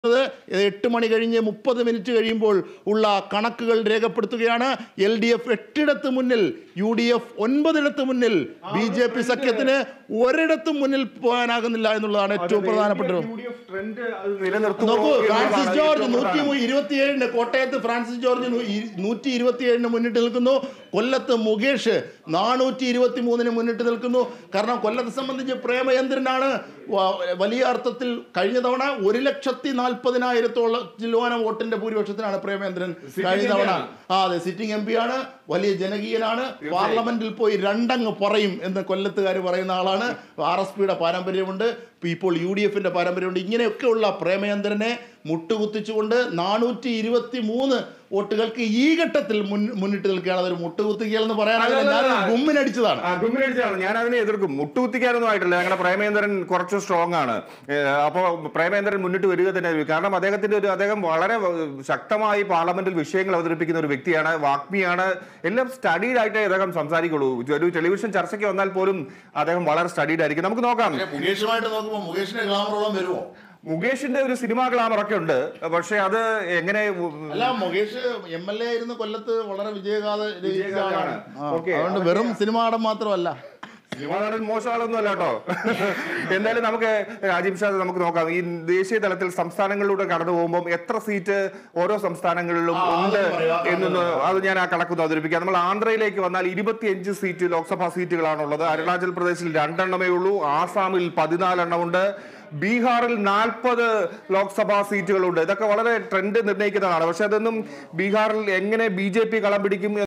എട്ട് മണി കഴിഞ്ഞ് മുപ്പത് മിനിറ്റ് കഴിയുമ്പോൾ ഉള്ള കണക്കുകൾ രേഖപ്പെടുത്തുകയാണ് എൽ ഡി എഫ് എട്ടിടത്ത് മുന്നിൽ യു ഡി എഫ് ഒൻപതിടത്ത് മുന്നിൽ ബി ജെ പി സഖ്യത്തിന് ഒരിടത്തും മുന്നിൽ പോകാനാകുന്നില്ല എന്നുള്ളതാണ് ഏറ്റവും പ്രധാനപ്പെട്ടത് ട്രെൻഡ് അത് നിലനിർത്തുമോ നോക്കൂ ഫ്രാൻസിസ് എന്നുള്ളതാണ് ജോർജ് ഏറ്റവും നൂറ്റി പ്രധാനം. ഇരുപത്തിയേഴിന് കോട്ടയത്ത് ഫ്രാൻസിസ് ജോർജ് നൂ- ഇ- നൂറ്റി ഇരുപത്തിയേഴിന് മുന്നിട്ട് നിൽക്കുന്നു കൊല്ലത്ത് മുകേഷ് നാനൂറ്റി ഇരുപത്തി മൂന്നിന് മുന്നിട്ട് നിൽക്കുന്നു കാരണം കൊല്ലത്തെ സംബന്ധിച്ച് പ്രേമചന്ദ്രനാണ് വ- വലിയ അർത്ഥത്തിൽ കഴിഞ്ഞ തവണ ഒരു ലക്ഷത്തി നാൽപ്പതിനായിരത്തോളം ചില്ലുവാനം വോട്ടിന്റെ ഭൂരിപക്ഷത്തിനാണ് പ്രേമചന്ദ്രൻ കഴിഞ്ഞ തവണ ആ അതെ സിറ്റിംഗ് എം പി ആണ് വലിയ ജനകീയനാണ് പാർലമെന്റിൽ പോയി രണ്ടങ്ങ് പറയും എന്ന് കൊല്ലത്തുകാർ പറയുന്ന ആളാണ് ആർ എസ് പിയുടെ പാരമ്പര്യമുണ്ട് ഇപ്പോൾ യു ഡി എഫിന്റെ പാരമ്പര്യമുണ്ട് ഇങ്ങനെയൊക്കെയുള്ള പ്രേമചന്ദ്രനെ മുട്ടുകുത്തിച്ചുകൊണ്ട് നാനൂറ്റി ഇരുപത്തി മൂന്ന് വോട്ടുകൾക്ക് ഈ ഘട്ടത്തിൽ മുൻ മുന്നിട്ട് നിൽക്കുകയാണ് അതൊരു മുട്ടുകുത്തിക്കൽ എന്ന് പറയാനാകില്ല അല്ല, അല്ല, ഞാൻ അല്ല. ഗുമ്മിനടിച്ചതാണ് ആ, ഗുമ്മിനടിച്ചതാണ് ഞാൻ അതിനെ എതിർക്കും മുട്ടുകുത്തിക്കാനൊന്നും ആയിട്ടില്ല ഞങ്ങളുടെ പ്രേമേന്ദ്രൻ കുറച്ച് സ്ട്രോങ് ആണ് അപ്പോൾ പ്രേമേന്ദ്രൻ മുന്നിട്ട് വരിക തന്നെ ആയിരിക്കും. കാരണം അദ്ദേഹത്തിന്റെ ഒരു അദ്ദേഹം വളരെ ഏഹ്, ശക്തമായി പാർലമെന്റിൽ വിഷയങ്ങൾ അവതരിപ്പിക്കുന്ന ഒരു വ്യക്തിയാണ് വാഗ്മിയാണ് എല്ലാം സ്റ്റഡീഡ് ആയിട്ടേ അദ്ദേഹം സംസാരിക്കുള്ളൂ ഒരു ടെലിവിഷൻ ചർച്ചയ്ക്ക് വന്നാൽ പോലും അദ്ദേഹം വളരെ സ്റ്റഡീഡ് ആയിരിക്കും നമുക്ക് നോക്കാം മുകേഷുമായിട്ട് നോക്കുമ്പോൾ മുകേഷിന്റെ ഗ്ലാമറോളം വരുമോ മുകേഷിന്റെ ഒരു സിനിമാ ഗ്ലാമറൊക്കെ ഉണ്ട് പക്ഷെ അത് എങ്ങനെ അല്ല മുകേഷ് എം എൽ എ ആയിരുന്നു കൊല്ലത്ത് വളരെ വിജയഗാഥ രചിച്ച ആളാണ് ആ, ഓക്കേ. അതുകൊണ്ട് വെറും സിനിമ ആടം മാത്രമല്ല സിനിമാ നടൻ മോശം ആളൊന്നും അല്ല കേട്ടോ എന്തായാലും നമുക്ക് രാജീവ് ഷാ നമുക്ക് നോക്കാം ഈ ദേശീയ തലത്തിൽ സംസ്ഥാനങ്ങളിലൂടെ കടന്നു പോകുമ്പോൾ എത്ര സീറ്റ് ഓരോ സംസ്ഥാനങ്ങളിലും ആ, അത് ഉണ്ട് പറയാം, അത് എന്നൊന്ന് അത് ഞാൻ ആ കണക്കൊന്ന് അവതരിപ്പിക്കാം നമ്മൾ ആന്ധ്രയിലേക്ക് വന്നാൽ ഇരുപത്തിയഞ്ച് സീറ്റ് ലോക്സഭാ സീറ്റുകളാണുള്ളത് അരുണാചൽ പ്രദേശിൽ രണ്ടെണ്ണമേ ഉള്ളൂ ആസാമിൽ പതിനാലെണ്ണമുണ്ട് ബീഹാറിൽ നാൽപ്പത് ലോക്സഭാ സീറ്റുകളുണ്ട് ഇതൊക്കെ വളരെ ട്രെൻഡ് നിർണ്ണയിക്കുന്നതാണ് പക്ഷെ അതൊന്നും ബീഹാറിൽ എങ്ങനെ ബി ജെ പി കളം പിടിക്കും